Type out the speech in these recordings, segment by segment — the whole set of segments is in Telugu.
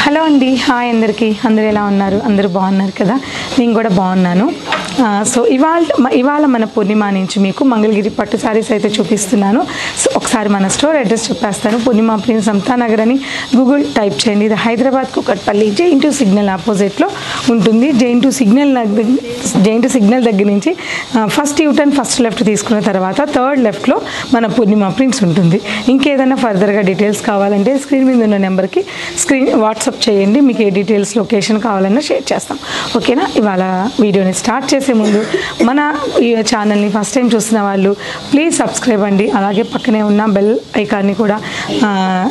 హలో అండి హాయ్ అందరికీ అందరు ఎలా ఉన్నారు అందరూ బాగున్నారు కదా నేను కూడా బాగున్నాను ఆ, సో ఇవాళ మ- ఇవాళ మన పూర్ణిమ నుంచి మీకు మంగళగిరి పట్టు శారీస్ అయితే చూపిస్తున్నాను సో ఒకసారి మన స్టోర్ అడ్రస్ చెప్పేస్తాను పూర్ణిమ ప్రిన్స్ సమతానగర్ అని గూగుల్ టైప్ చేయండి ఇది Hyderabad Kukatpally JNTU signal ఆపోజిట్లో ఉంటుంది జైన్ టు సిగ్నల్ దగ్గర జైన్ టు సిగ్నల్ దగ్గర నుంచి ఫస్ట్ యూటర్న్ ఫస్ట్ లెఫ్ట్ తీసుకున్న తర్వాత థర్డ్ లెఫ్ట్లో మన పూర్ణిమ ప్రింట్స్ ఉంటుంది ఇంకేదైనా ఫర్దర్గా డీటెయిల్స్ కావాలంటే స్క్రీన్ మీద ఉన్న నెంబర్కి స్క్రీన్ వాట్సాప్ చేయండి మీకు ఏ డీటెయిల్స్ లొకేషన్ కావాలన్నా షేర్ చేస్తాం ఓకేనా ఇవాళ వీడియోని స్టార్ట్ చేసే ముందు మన ఈ ఛానల్ని ఫస్ట్ టైం చూస్తున్న వాళ్ళు ప్లీజ్ సబ్స్క్రైబ్ అండి అలాగే పక్కనే ఉన్న బెల్ ఐకాన్ని కూడా ఆ,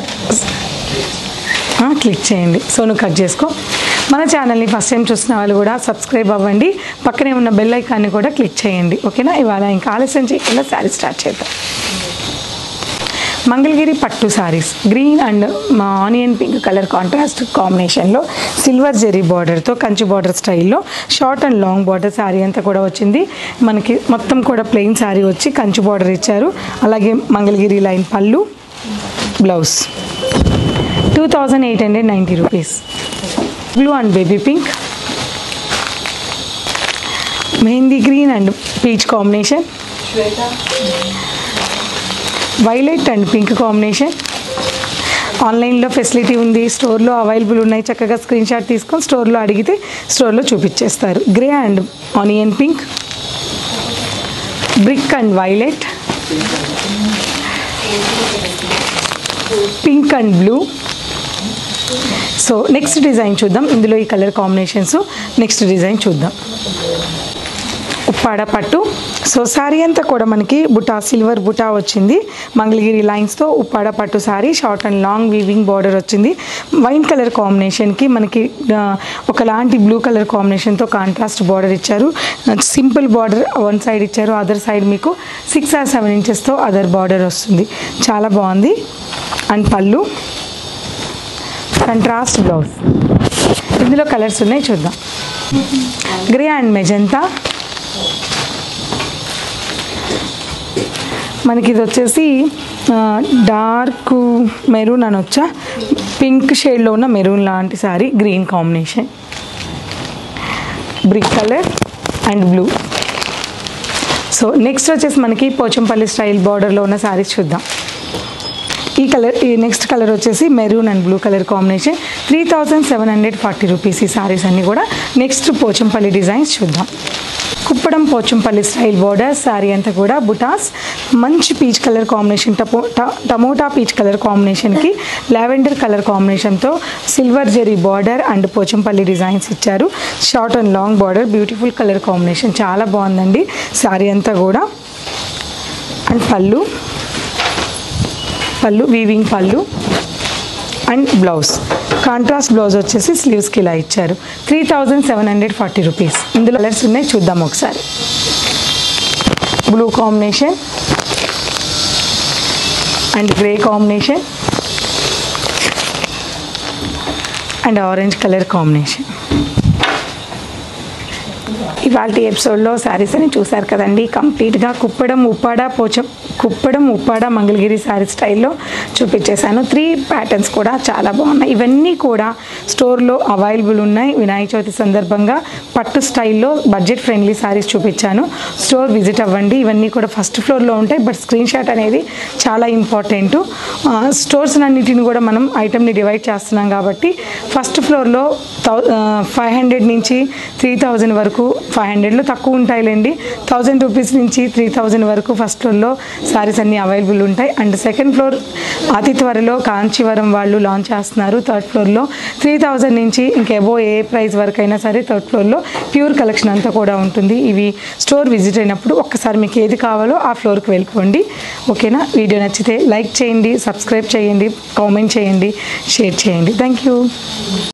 ఆ, క్లిక్ చేయండి సో నువ్వు కట్ చేసుకో మన ఛానల్ని ఫస్ట్ టైం చూసిన వాళ్ళు కూడా సబ్స్క్రైబ్ అవ్వండి పక్కనే ఉన్న బెల్ ఐకాన్ని కూడా క్లిక్ చేయండి ఓకేనా ఇవాళ ఇంకా ఆలస్యం చేయకుండా శారీ స్టార్ట్ చేద్దాం మంగళగిరి పట్టు సారీస్ గ్రీన్ అండ్ మా ఆనియన్ పింక్ కలర్ కాంట్రాస్ట్ కాంబినేషన్లో సిల్వర్ జెరీ బార్డర్తో కంచి బార్డర్ స్టైల్లో short and long border sari అంతా కూడా వచ్చింది మనకి మొత్తం కూడా ప్లెయిన్ శారీ వచ్చి కంచి బార్డర్ ఇచ్చారు అలాగే మంగళగిరి లైన్ పళ్ళు blouse two thousand eight hundred ninety rupees blue and baby pink mehndi green and peach combination violet and pink combination ఆన్లైన్లో ఫెసిలిటీ ఉంది స్టోర్లో అవైలబుల్ ఉన్నాయి చక్కగా స్క్రీన్ షాట్ తీసుకొని స్టోర్లో అడిగితే స్టోర్లో చూపించేస్తారు grey and onion pink brick and violet pink and blue so next design చూద్దాం ఇందులో ఈ కలర్ కాంబినేషన్స్ నెక్స్ట్ డిజైన్ చూద్దాం ఉప్పాడ పట్టు సో శారీ అంతా కూడా మనకి బుటా సిల్వర్ బుటా వచ్చింది మంగళగిరి లైన్స్తో ఉప్పాడ పట్టు sari short and long weaving border వచ్చింది వైన్ కలర్ కాంబినేషన్కి మనకి ఆ, ఒకలాంటి బ్లూ కలర్ కాంబినేషన్తో కాంట్రాస్ట్ బార్డర్ ఇచ్చారు సింపుల్ బార్డర్ వన్ సైడ్ ఇచ్చారు అదర్ సైడ్ మీకు సిక్స్ ఆర్ సెవెన్ ఇంచెస్తో అదర్ బార్డర్ వస్తుంది చాలా బాగుంది అండ్ పళ్ళు కంట్రాస్ట్ బ్లౌజ్ ఇందులో కలర్స్ ఉన్నాయి చూద్దాం గ్రే అండ్ మెజంతా మనకి ఇది వచ్చేసి ఆ, డార్క్ మెరూన్ అని వచ్చా పింక్ షేడ్లో ఉన్న మెరూన్ లాంటి sari green combination brick colour and blue so next వచ్చేసి మనకి పోచంపల్లి స్టైల్ బార్డర్లో ఉన్న సారీస్ చూద్దాం ఈ కలర్ ఈ నెక్స్ట్ కలర్ వచ్చేసి maroon and blue colour combination three thousand seven hundred forty rupees ఈ సారీస్ అన్నీ కూడా నెక్స్ట్ పోచంపల్లి డిజైన్స్ చూద్దాం కుప్పడం పోచంపల్లి స్టైల్ బోర్డర్ శారీ అంతా కూడా బుటాస్ మంచి పీచ్ కలర్ కాంబినేషన్ టపో ట- టమోటా పీచ్ కలర్ కాంబినేషన్కి లావెండర్ కలర్ కాంబినేషన్తో silver zari border and Pochampally designs ఇచ్చారు short and long border beautiful colour combination చాలా బాగుందండి శారీ అంతా కూడా అండ్ పళ్ళు పళ్ళు వీవింగ్ పళ్ళు అండ్ బ్లౌజ్ కాంట్రాస్ట్ బ్లౌజ్ వచ్చేసి స్లీవ్స్కి ఇలా ఇచ్చారు three thousand seven hundred forty rupees ఇందులో కలర్స్ ఉన్నాయి చూద్దాం ఒకసారి blue combination and grey combination and orange colour combination ఇవాళ ఎపిసోడ్లో శారీస్ అని చూశారు కదండి కంప్లీట్గా కుప్పడం ఉప్పాడ పోచం కుప్పడం ఉప్పాడ మంగళగిరి శారీ స్టైల్లో చూపించేశాను త్రీ ప్యాటర్న్స్ కూడా చాలా బాగున్నాయి ఇవన్నీ కూడా స్టోర్లో అవైలబుల్ ఉన్నాయి వినాయక చవితి సందర్భంగా పట్టు స్టైల్లో బడ్జెట్ ఫ్రెండ్లీ శారీస్ చూపించాను స్టోర్ విజిట్ అవ్వండి ఇవన్నీ కూడా ఫస్ట్ ఫ్లోర్లో ఉంటాయి బట్ స్క్రీన్ షాట్ అనేది చాలా ఇంపార్టెంట్ స్టోర్స్ అన్నిటిని కూడా మనం ఐటమ్ని డివైడ్ చేస్తున్నాం కాబట్టి ఫస్ట్ ఫ్లోర్లో థౌ ఫైవ్ హండ్రెడ్ నుంచి త్రీ థౌజండ్ వరకు ఫైవ్ హండ్రెడ్లో తక్కువ ఉంటాయిలేండి థౌజండ్ రూపీస్ నుంచి త్రీ థౌజండ్ వరకు ఫస్ట్ ఫ్లోర్లో శారీస్ అన్నీ అవైలబుల్ ఉంటాయి అండ్ సెకండ్ ఫ్లోర్ అతి త్వరలో కాంచీవరం వాళ్ళు లాంచ్ చేస్తున్నారు థర్డ్ ఫ్లోర్లో త్రీ థౌజండ్ నుంచి ఇంకెబో ఏ ప్రైస్ వరకు అయినా సరే థర్డ్ ఫ్లోర్లో ప్యూర్ కలెక్షన్ అంతా కూడా ఉంటుంది ఇవి స్టోర్ విజిట్ అయినప్పుడు ఒక్కసారి మీకు ఏది కావాలో ఆ ఫ్లోర్కి వెళ్ళిపోండి ఓకేనా వీడియో నచ్చితే లైక్ చేయండి సబ్స్క్రైబ్ చేయండి కామెంట్ చేయండి షేర్ చేయండి థ్యాంక్ యూ